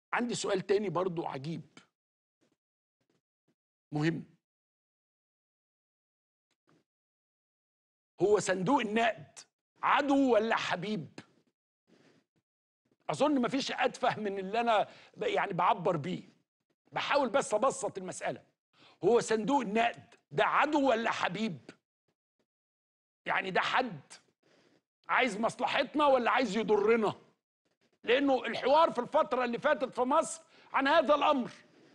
عندي سؤال تاني برضو عجيب مهم هو صندوق النقد عدو ولا حبيب اظن مفيش اتفه من اللي انا ب- يعني بعبر بيه بحاول بس ابسط المساله هو صندوق النقد ده عدو ولا حبيب يعني ده حد عايز مصلحتنا ولا عايز يضرنا لانه الحوار في الفتره اللي فاتت في مصر عن هذا الامر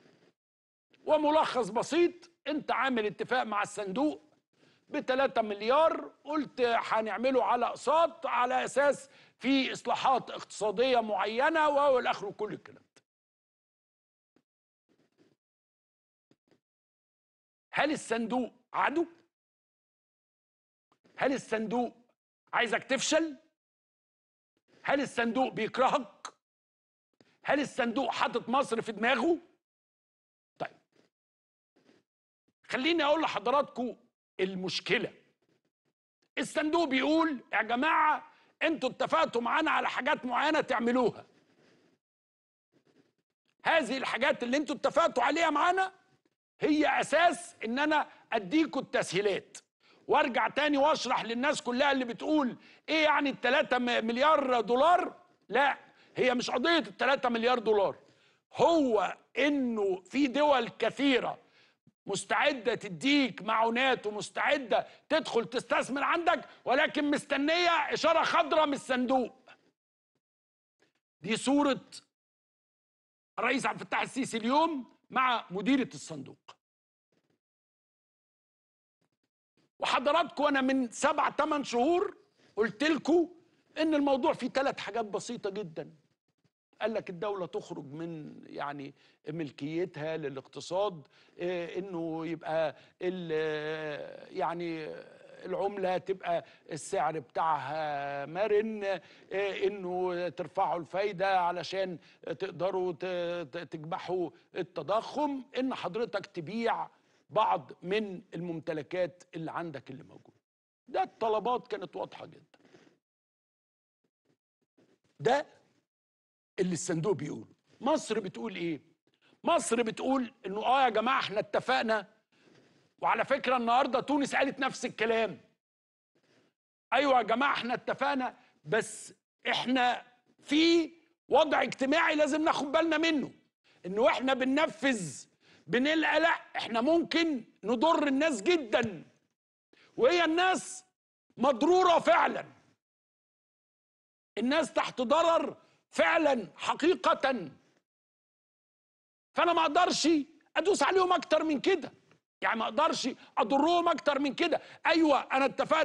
وملخص بسيط انت عامل اتفاق مع الصندوق ب 3 مليار قلت هنعمله على اقساط على اساس في اصلاحات اقتصاديه معينه والى اخره كل الكلام ده. هل الصندوق عدو؟ هل الصندوق عايزك تفشل؟ هل الصندوق بيكرهك؟ هل الصندوق حاطط مصر في دماغه؟ طيب خليني اقول لحضراتكم المشكله الصندوق بيقول يا جماعه انتوا اتفقتوا معانا على حاجات معينه تعملوها هذه الحاجات اللي انتوا اتفقتوا عليها معانا هي اساس ان انا اديكوا التسهيلات وارجع تاني واشرح للناس كلها اللي بتقول ايه يعني التلاتة م- مليار دولار لا هي مش قضية التلاتة مليار دولار هو انه في دول كثيرة مستعدة تديك معونات ومستعدة تدخل تستثمر عندك ولكن مستنية إشارة خضراء من الصندوق دي صورة الرئيس عبد الفتاح السيسي اليوم مع مديرة الصندوق وحضراتكم انا من سبع ثمان شهور قلت لكم ان الموضوع فيه ثلاث حاجات بسيطه جدا قال لك الدوله تخرج من يعني ملكيتها للاقتصاد إيه، انه يبقى ال- يعني العمله تبقى السعر بتاعها مرن إيه، انه ترفعوا الفايده علشان تقدروا ت- ت- تكبحوا التضخم ان حضرتك تبيع بعض من الممتلكات اللي عندك اللي موجوده ده الطلبات كانت واضحه جدا ده اللي الصندوق بيقوله مصر بتقول ايه مصر بتقول انه اه يا جماعه احنا اتفقنا وعلى فكره النهارده تونس قالت نفس الكلام ايوه يا جماعه احنا اتفقنا بس احنا في وضع اجتماعي لازم ناخد بالنا منه انه احنا بننفذ بنلقى لا احنا ممكن نضر الناس جدا وهي الناس مضروره فعلا الناس تحت ضرر فعلا حقيقه فانا ما اقدرش ادوس عليهم اكتر من كده يعني ما اقدرش اضرهم اكتر من كده ايوه انا اتفقت